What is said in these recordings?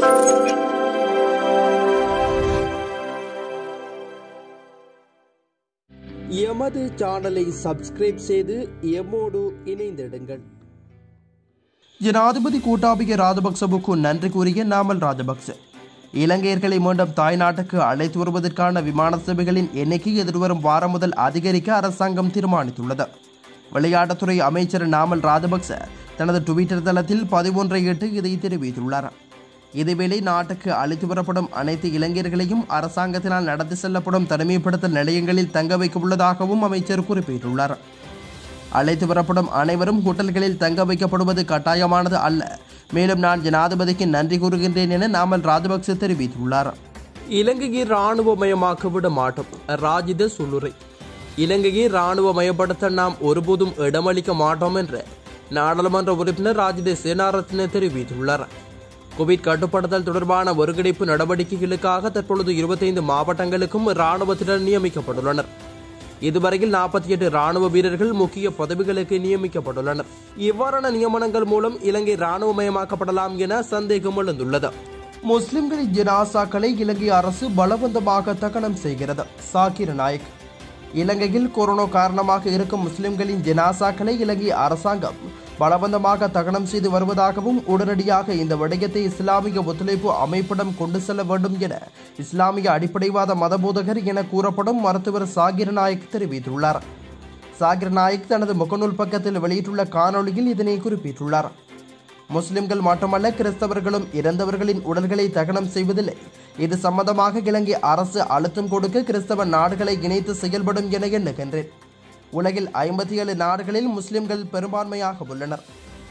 எமது சேனலை சப்ஸ்கிரைப் செய்து எம்மோடு இணைந்திடுங்கள் ஜனாதிபதி கூட்டாபிய ராஜபக்சவுக்கு நன்றி கூறிய நாமல் ராஜபக்ச இலங்கையர்களை மீண்டும் தாய்நாட்டுக்கு அழைத்து வருவதற்கான விமான சேவைகளின் எண்ணிக்கை எதிர்வரும் வாரம் முதல் அதிகரிக்க அரசாங்கம் தீர்மானித்துள்ளது விளையாட்டுத்துறை அமைச்சர் நாமல் ராஜபக்ச தனது டுவிட்டர் தளத்தில் பதிவொன்றை இட்டு இதை தெரிவித்துள்ளார் இதேவேளை நாட்டுக்கு அழைத்து வரப்படும் அனைத்து இளைஞர்களையும் அரசாங்கத்தினால் நடத்தி செல்லப்படும் தனிமைப்படுத்தல் நிலையங்களில் தங்க வைக்க உள்ளதாகவும் அமைச்சர் குறிப்பிட்டுள்ளார் அழைத்து வரப்படும் அனைவரும் ஹோட்டல்களில் தங்க வைக்கப்படுவது கட்டாயமானது அல்ல மேலும் நான் ஜனாதிபதிக்கு நன்றி கூறுகின்றேன் என நாமல் ராஜபக்ச தெரிவித்துள்ளார் இலங்கையை இராணுவமயமாக்க விட மாட்டோம் ராஜித சுல்லுரை இலங்கையை இராணுவமயப்படுத்த நாம் ஒருபோதும் இடமளிக்க மாட்டோம் என்று நாடாளுமன்ற உறுப்பினர் ராஜித சேனாரத்ன தெரிவித்துள்ளார் கோவிட் கட்டுப்படுத்தல் தொடர்பான ஒருங்கிணைப்பு நடவடிக்கைகளுக்காக தற்பொழுது இருபத்தைந்து மாவட்டங்களுக்கும் இராணுவத்தினர் நியமிக்கப்பட்டுள்ளனர் இதுவரையில் நாற்பத்தி எட்டு ராணுவ வீரர்கள் முக்கிய பதவிகளுக்கு நியமிக்கப்பட்டுள்ளனர் இவ்வாறான நியமனங்கள் மூலம் இலங்கை இராணுவமயமாக்கப்படலாம் என சந்தேகம் எழுந்துள்ளது முஸ்லிம்களின் ஜனாசாக்களை இலங்கை அரசு பலவந்தமாக தகனம் செய்கிறது சாக்கிர் நாயக் இலங்கையில் கொரோனா காரணமாக இருக்கும் முஸ்லிம்களின் ஜனாசாக்களை இலங்கை அரசாங்கம் பலவந்தமாக தகனம் செய்து வருவதாகவும் உடனடியாக இந்த விடயத்தை இஸ்லாமிய ஒத்துழைப்பு அமைப்பிடம் கொண்டு செல்ல வேண்டும் என இஸ்லாமிய அடிப்படைவாத மதபோதகர் என கூறப்படும் மருத்துவர் சாகிர் நாயக் தெரிவித்துள்ளார் சாகிர் நாயக் தனது முகநூல் பக்கத்தில் வெளியிட்டுள்ள காணொளியில் இதனை குறிப்பிட்டுள்ளார் முஸ்லிம்கள் மட்டுமல்ல கிறிஸ்தவர்களும் இறந்தவர்களின் உடல்களை தகனம் செய்வதில்லை இது சம்பந்தமாக இலங்கை அரசு அழுத்தம் கொடுக்க கிறிஸ்தவ நாடுகளை இணைத்து செயல்படும் என எண்ணுகின்றேன் உலகில் ஐம்பத்தி ஏழு நாடுகளில் முஸ்லிம்கள் பெரும்பான்மையாக உள்ளனர்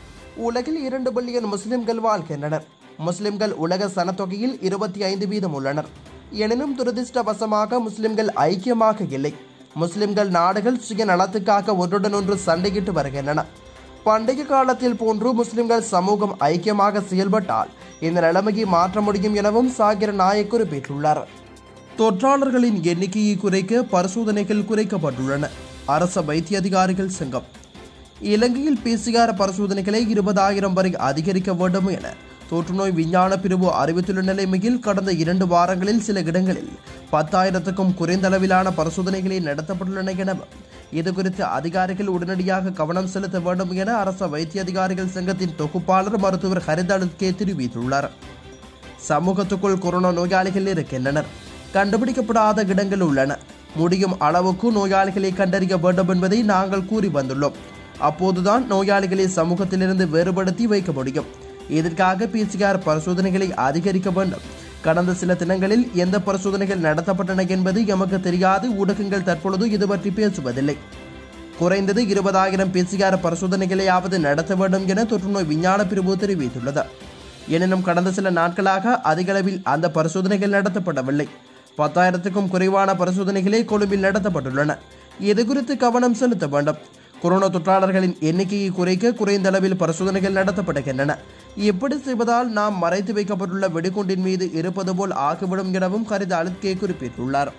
உலகில் இரண்டு பில்லியன் முஸ்லிம்கள் வாழ்கின்றனர் முஸ்லிம்கள் உலக சனத்தொகையில் இருபத்தி ஐந்து வீதம் உள்ளனர் எனினும் துரதிர்ஷ்டவசமாக முஸ்லிம்கள் ஐக்கியமாக இல்லை முஸ்லிம்கள் நாடுகள் சுய நலத்துக்காக ஒன்றுடன் ஒன்று சண்டையிட்டு வருகின்றன பண்டைய காலத்தில் போன்று முஸ்லிம்கள் சமூகம் ஐக்கியமாக செயல்பட்டால் இந்த நிலைமையை மாற்ற முடியும் எனவும் சாகிர் நாயக் குறிப்பிட்டுள்ளார் தொற்றாளர்களின் எண்ணிக்கையை குறைக்க பரிசோதனைகள் குறைக்கப்பட்டுள்ளன அரச வைத்திய அதிகாரிகள் சங்கம் இலங்கையில் பிசிஆர் பரிசோதனைகளை இருபதாயிரம் வரை அதிகரிக்க வேண்டும் என தொற்றுநோய் விஞ்ஞான பிரிவு அறிவித்துள்ள நிலைமையில் கடந்த இரண்டு வாரங்களில் சில இடங்களில் பத்தாயிரத்துக்கும் குறைந்த அளவிலான பரிசோதனைகளை நடத்தப்பட்டுள்ளன எனவும் இது குறித்து அதிகாரிகள் உடனடியாக கவனம் செலுத்த வேண்டும் என அரச வைத்திய அதிகாரிகள் சங்கத்தின் தொகுப்பாளர் மருத்துவர் ஹரிதாலுக்கே தெரிவித்துள்ளார் சமூகத்துக்குள் கொரோனா நோயாளிகள் இருக்கின்றனர் கண்டுபிடிக்கப்படாத இடங்கள் உள்ளன முடியும் அளவுக்கு நோயாளிகளை கண்டறிய வேண்டும் என்பதை நாங்கள் கூறி வந்துள்ளோம் அப்போதுதான் நோயாளிகளை சமூகத்திலிருந்து வேறுபடுத்தி வைக்க முடியும் இதற்காக பிசிஆர் பரிசோதனைகளை அதிகரிக்க வேண்டும் கடந்த சில தினங்களில் எந்த பரிசோதனைகள் நடத்தப்பட்டன என்பது எமக்கு தெரியாது ஊடகங்கள் தற்பொழுது இது பற்றி பேசுவதில்லை குறைந்தது இருபதாயிரம் பிசிஆர் பரிசோதனைகளையாவது நடத்த வேண்டும் என தொற்றுநோய் விஞ்ஞான பிரிவு தெரிவித்துள்ளது எனினும் கடந்த சில நாட்களாக அதிகளவில் அந்த பரிசோதனைகள் நடத்தப்படவில்லை பத்தாயிரத்துக்கும் குறைவான பரிசோதனைகளே கொழும்பில் நடத்தப்பட்டுள்ளன இது குறித்து கவனம் செலுத்த வேண்டும் கொரோனா தொற்றாளர்களின் எண்ணிக்கையை குறைக்க குறைந்த அளவில் பரிசோதனைகள் நடத்தப்படுகின்றன இப்படி செய்வதால் நாம் மறைத்து வைக்கப்பட்டுள்ள வெடிகுண்டின் மீது இருப்பது போல் ஆகிவிடும் எனவும் கருத அழுத்கே குறிப்பிட்டுள்ளார்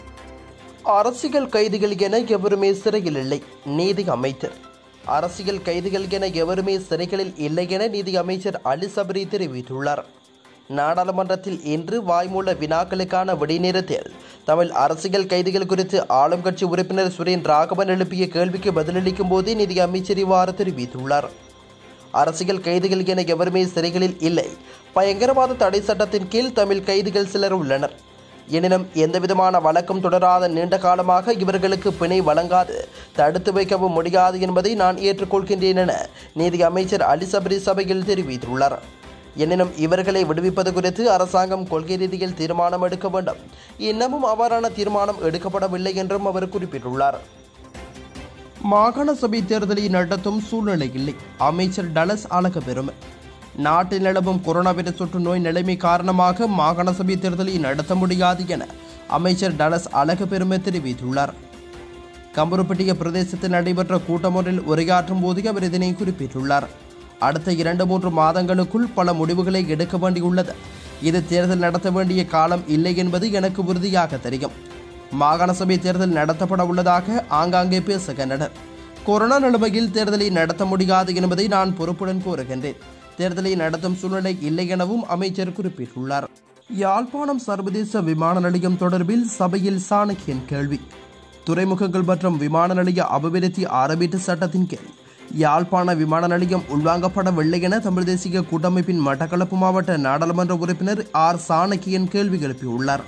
அரசியல் கைதிகள் என எவருமே சிறையில் இல்லை நீதி அமைச்சர் அரசியல் கைதிகள் என எவருமே சிறைகளில் இல்லை என நீதி அமைச்சர் அலி சபரி தெரிவித்துள்ளார் நாடாளுமன்றத்தில் இன்று வாய்மூல வினாக்களுக்கான விடைநேரத்தில் தமிழ் அரசியல் கைதிகள் குறித்து ஆளும் கட்சி உறுப்பினர் சுரேன் ராகவன் எழுப்பிய கேள்விக்கு பதிலளிக்கும் போதே நிதி அமைச்சர் இவ்வாறு தெரிவித்துள்ளார் அரசியல் கைதிகள் என எவருமே சிறைகளில் இல்லை பயங்கரவாத தடை சட்டத்தின் கீழ் தமிழ் கைதிகள் சிலர் உள்ளனர் எனினும் எந்தவிதமான வழக்கம் தொடராத நீண்ட காலமாக இவர்களுக்கு பிணை வழங்காது தடுத்து வைக்கவும் முடியாது என்பதை நான் ஏற்றுக்கொள்கின்றேன் என நீதி அமைச்சர் அலி சபரி சபையில் தெரிவித்துள்ளார் எனினும் இவர்களை விடுவிப்பது குறித்து அரசாங்கம் கொள்கை ரீதியில் தீர்மானம் எடுக்க வேண்டும் இன்னமும் அவ்வாறான தீர்மானம் எடுக்கப்படவில்லை என்றும் அவர் குறிப்பிட்டுள்ளார் மாகாண சபை தேர்தலை நடத்தும் சூழ்நிலை இல்லை அமைச்சர் டலஸ் அழக பெருமை நாட்டில் நிலவும் கொரோனா வைரஸ் தொற்று நோய் நிலைமை காரணமாக மாகாண சபை தேர்தலை நடத்த முடியாது என அமைச்சர் டலஸ் அழக பெருமை தெரிவித்துள்ளார் கம்பருப்பட்டிய பிரதேசத்தில் நடைபெற்ற கூட்டம் ஒன்றில் உரையாற்றும் போது அவர் இதனை குறிப்பிட்டுள்ளார் அடுத்த இரண்டு மூன்று மாதங்களுக்குள் பல முடிவுகளை எடுக்க வேண்டியுள்ளது இது தேர்தல் நடத்த வேண்டிய காலம் இல்லை என்பது எனக்கு உறுதியாக தெரியும் மாகாண சபை தேர்தல் நடத்தப்பட உள்ளதாக ஆங்காங்கே பேசுகின்றனர் கொரோனா நிலைமையில் தேர்தலை நடத்த முடியாது என்பதை நான் பொறுப்புடன் கூறுகின்றேன் தேர்தலை நடத்தும் சூழ்நிலை இல்லை எனவும் அமைச்சர் குறிப்பிட்டுள்ளார் யாழ்ப்பாணம் சர்வதேச விமான நிலையம் தொடர்பில் சபையில் சாணக்கியன் கேள்வி துறைமுகங்கள் மற்றும் விமான நிலைய அபிவிருத்தி ஆரம்பிட்டு சட்டத்தின் கீழ் யாழ்ப்பாண விமான நிலையம் உள்வாங்கப்படவில்லை என தமிழ் தேசிய கூட்டமைப்பின் மட்டக்களப்பு மாவட்ட நாடாளுமன்ற உறுப்பினர் ஆர் சாணக்கியன் கேள்வி எழுப்பியுள்ளார்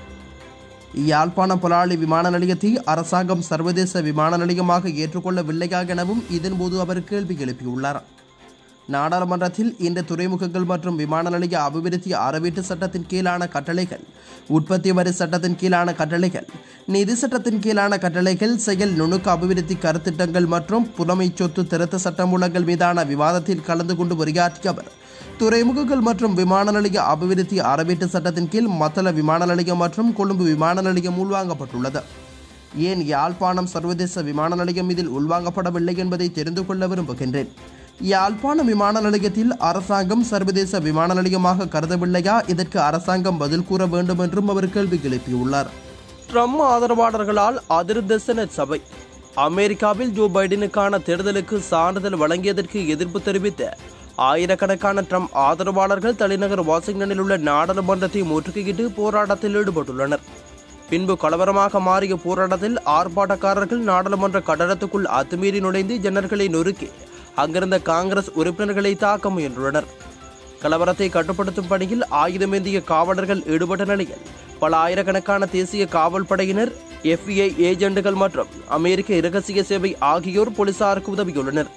யாழ்ப்பாண பொலாளி விமான நிலையத்தை அரசாங்கம் சர்வதேச விமான நிலையமாக ஏற்றுக்கொள்ளவில்லையா எனவும் இதன்போது அவர் கேள்வி எழுப்பியுள்ளார் நாடாளுமன்றத்தில் இந்த துறைமுகங்கள் மற்றும் விமான நிலைய அபிவிருத்தி அறவீட்டு சட்டத்தின் கீழான கட்டளைகள் உற்பத்தி வரி சட்டத்தின் கீழான கட்டளைகள் நிதி சட்டத்தின் கீழான கட்டளைகள் செயல் நுணுக்க அபிவிருத்தி கருத்திட்டங்கள் மற்றும் புலமை சொத்து திருத்த சட்டமூலங்கள் மீதான விவாதத்தில் கலந்து கொண்டு உரையாற்றிய அவர் துறைமுகங்கள் மற்றும் விமான நிலைய அபிவிருத்தி அறவீட்டு சட்டத்தின் கீழ் மத்தள விமான நிலையம் மற்றும் கொழும்பு விமான நிலையம் உள்வாங்கப்பட்டுள்ளது ஏன் யாழ்ப்பாணம் சர்வதேச விமான நிலையம் இதில் உள்வாங்கப்படவில்லை என்பதை தெரிந்து கொள்ள விரும்புகின்றேன் யாழ்ப்பாண விமான நிலையத்தில் அரசாங்கம் சர்வதேச விமான நிலையமாக கருதவில்லையா இதற்கு அரசாங்கம் பதில் கூற வேண்டும் என்றும் அவர் கேள்வி எழுப்பியுள்ளார் ட்ரம்ப் ஆதரவாளர்களால் அதிருப்த செனட் சபை அமெரிக்காவில் ஜோ பைடனுக்கான தேர்தலுக்கு சான்றிதழ் வழங்கியதற்கு எதிர்ப்பு தெரிவித்த ஆயிரக்கணக்கான ட்ரம்ப் ஆதரவாளர்கள் தலைநகர் வாஷிங்டனில் உள்ள நாடாளுமன்றத்தை முற்றுகையிட்டு போராட்டத்தில் ஈடுபட்டுள்ளனர் பின்பு கலவரமாக மாறிய போராட்டத்தில் ஆர்ப்பாட்டக்காரர்கள் நாடாளுமன்ற கட்டடத்துக்குள் அத்துமீறி நுழைந்து ஜன்னல்களை நொறுக்கி அங்கிருந்த காங்கிரஸ் உறுப்பினர்களை தாக்க முயன்றுள்ளனர் கலவரத்தை கட்டுப்படுத்தும் பணியில் ஆயுதமேந்திய காவலர்கள் ஈடுபட்ட நிலையில் பல ஆயிரக்கணக்கான தேசிய காவல் படையினர் எஃபிஐ ஏஜென்ட்டுகள் மற்றும் அமெரிக்க இரகசிய சேவை ஆகியோர் போலீசாருக்கு உதவியுள்ளனர்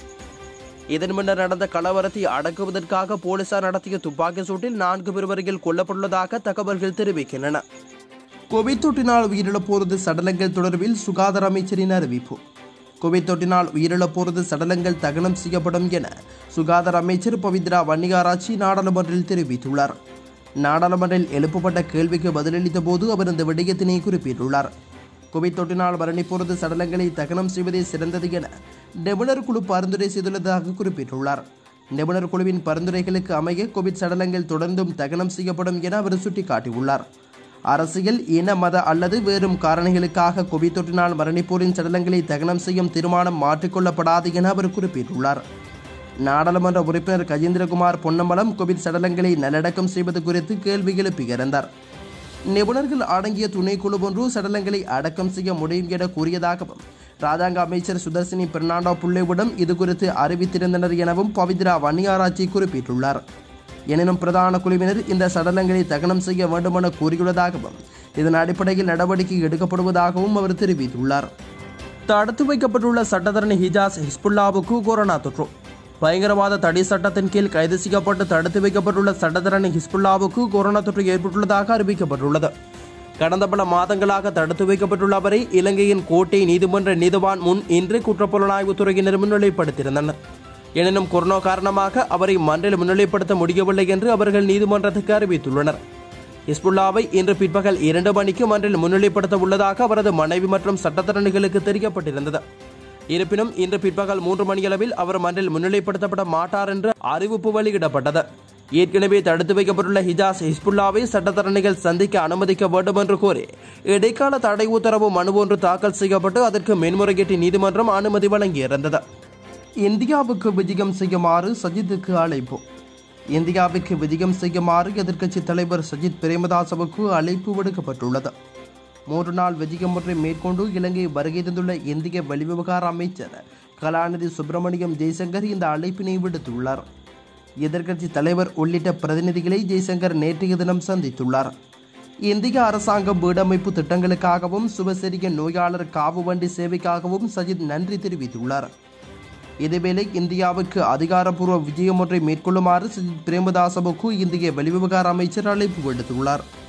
இதன் முன்னர் நடந்த கலவரத்தை அடக்குவதற்காக போலீசார் நடத்திய துப்பாக்கி சூட்டில் நான்கு பேர் வரையில் கொல்லப்பட்டுள்ளதாக தகவல்கள் தெரிவிக்கின்றன கோவிட் தொற்றினால் உயிரிழப்போரது சடலங்கள் தொடர்பில் சுகாதார அமைச்சரின் அறிவிப்பு கோவிட் தொற்றினால் உயிரிழப்போரது சடலங்கள் தகனம் செய்யப்படும் என சுகாதார அமைச்சர் பவித்ரா வன்னிகாராட்சி நாடாளுமன்றில் தெரிவித்துள்ளார் நாடாளுமன்றில் எழுப்பப்பட்ட கேள்விக்கு பதிலளித்த போது அவர் இந்த விடயத்தினை குறிப்பிட்டுள்ளார் கோவிட் தொற்றினால் மரணிப்போரது சடலங்களை தகனம் செய்வதே சிறந்தது என நிபுணர் குழு பரிந்துரை செய்துள்ளதாக குறிப்பிட்டுள்ளார் நிபுணர் குழுவின் பரிந்துரைகளுக்கு அமைய கோவிட் சடலங்கள் தொடர்ந்தும் தகனம் செய்யப்படும் என அவர் சுட்டிக்காட்டியுள்ளார் அரசியல் இன மத அல்லது வேறும் காரணிகளுக்காக கோவிட் தொற்றினால் மரணிப்போரின் சடலங்களை தகனம் செய்யும் தீர்மானம் மாற்றிக்கொள்ளப்படாது என அவர் குறிப்பிட்டுள்ளார் நாடாளுமன்ற உறுப்பினர் கஜேந்திரகுமார் பொன்னம்பலம் கோவிட் சடலங்களை நல்லடக்கம் செய்வது குறித்து கேள்வி எழுப்பியிருந்தார் நிபுணர்கள் அடங்கிய துணைக்குழு ஒன்று சடலங்களை அடக்கம் செய்ய முடியும் என கூறியதாகவும் ராஜாங்க அமைச்சர் சுதர்சினி பெர்னாண்டோ புள்ளைவிடம் இது குறித்து அறிவித்திருந்தனர் எனவும் பவித்ரா வன்னியாராய்ச்சி குறிப்பிட்டுள்ளார் எனினும் பிரதான குழுவினர் இந்த சடலங்களை தகனம் செய்ய வேண்டுமென கூறியுள்ளதாகவும் இதன் அடிப்படையில் நடவடிக்கை எடுக்கப்படுவதாகவும் அவர் தெரிவித்துள்ளார் தடுத்து வைக்கப்பட்டுள்ள சட்டத்தரணி ஹிஜாஸ் ஹிஸ்புல்லாவுக்கு கொரோனா தொற்று பயங்கரவாத தடை சட்டத்தின் கீழ் கைது செய்யப்பட்டு தடுத்து வைக்கப்பட்டுள்ள சட்டத்தரணி ஹிஸ்புல்லாவுக்கு கொரோனா தொற்று ஏற்பட்டுள்ளதாக அறிவிக்கப்பட்டுள்ளது கடந்த பல மாதங்களாக தடுத்து வைக்கப்பட்டுள்ள அவரை இலங்கையின் கோட்டை நீதிமன்ற நீதிவான் முன் இன்று குற்றப்புலனாய்வு துறையினர் முன்னிலைப்படுத்தியிருந்தனர் எனினும் கொரோனா காரணமாக அவரை மன்றில் முன்னிலைப்படுத்த முடியவில்லை என்று அவர்கள் நீதிமன்றத்துக்கு அறிவித்துள்ளனர் ஹிஸ்புல்லாவை இன்று பிற்பகல் இரண்டு மணிக்கு மன்றில் முன்னிலைப்படுத்த உள்ளதாக அவரது மனைவி மற்றும் சட்டத்தரணிகளுக்கு தெரியப்பட்டிருந்தது இருப்பினும் இன்று பிற்பகல் மூன்று மணியளவில் அவர் மன்றில் முன்னிலைப்படுத்தப்பட மாட்டார் என்று அறிவிப்பு வெளியிடப்பட்டது ஏற்கனவே தடுத்து வைக்கப்பட்டுள்ள ஹிஜாஸ் ஹிஸ்புல்லாவை சட்டத்தரணிகள் சந்திக்க அனுமதிக்க வேண்டும் என்று கோரி இடைக்கால தடை உத்தரவு மனு ஒன்று தாக்கல் செய்யப்பட்டு அதற்கு மேன்முறையீட்டு நீதிமன்றம் அனுமதி வழங்கியிருந்தது இந்தியாவுக்கு விஜயம் செய்யுமாறு சஜித்துக்கு அழைப்பு இந்தியாவுக்கு விஜயம் செய்யுமாறு எதிர்க்கட்சி தலைவர் சஜித் பிரேமதாசவுக்கு அழைப்பு விடுக்கப்பட்டுள்ளது மூன்று நாள் விஜயம் ஒன்றை மேற்கொண்டு இலங்கை வருகை தந்துள்ள இந்திய வெளிவிவகார அமைச்சர் கலாநிதி சுப்பிரமணியம் ஜெய்சங்கர் இந்த அழைப்பினை விடுத்துள்ளார் எதிர்க்கட்சி தலைவர் உள்ளிட்ட பிரதிநிதிகளை ஜெய்சங்கர் நேற்றைய தினம் சந்தித்துள்ளார் இந்திய அரசாங்கம் வீடமைப்பு திட்டங்களுக்காகவும் சுபசெரிய நோயாளர் காவு வண்டி சேவைக்காகவும் சஜித் நன்றி தெரிவித்துள்ளார் இதேவேளை இந்தியாவுக்கு அதிகாரப்பூர்வ விஜயம் ஒன்றை மேற்கொள்ளுமாறு சஜித் பிரேமதாசவுக்கு இந்திய வெளிவிவகார அமைச்சர் அழைப்பு விடுத்துள்ளார்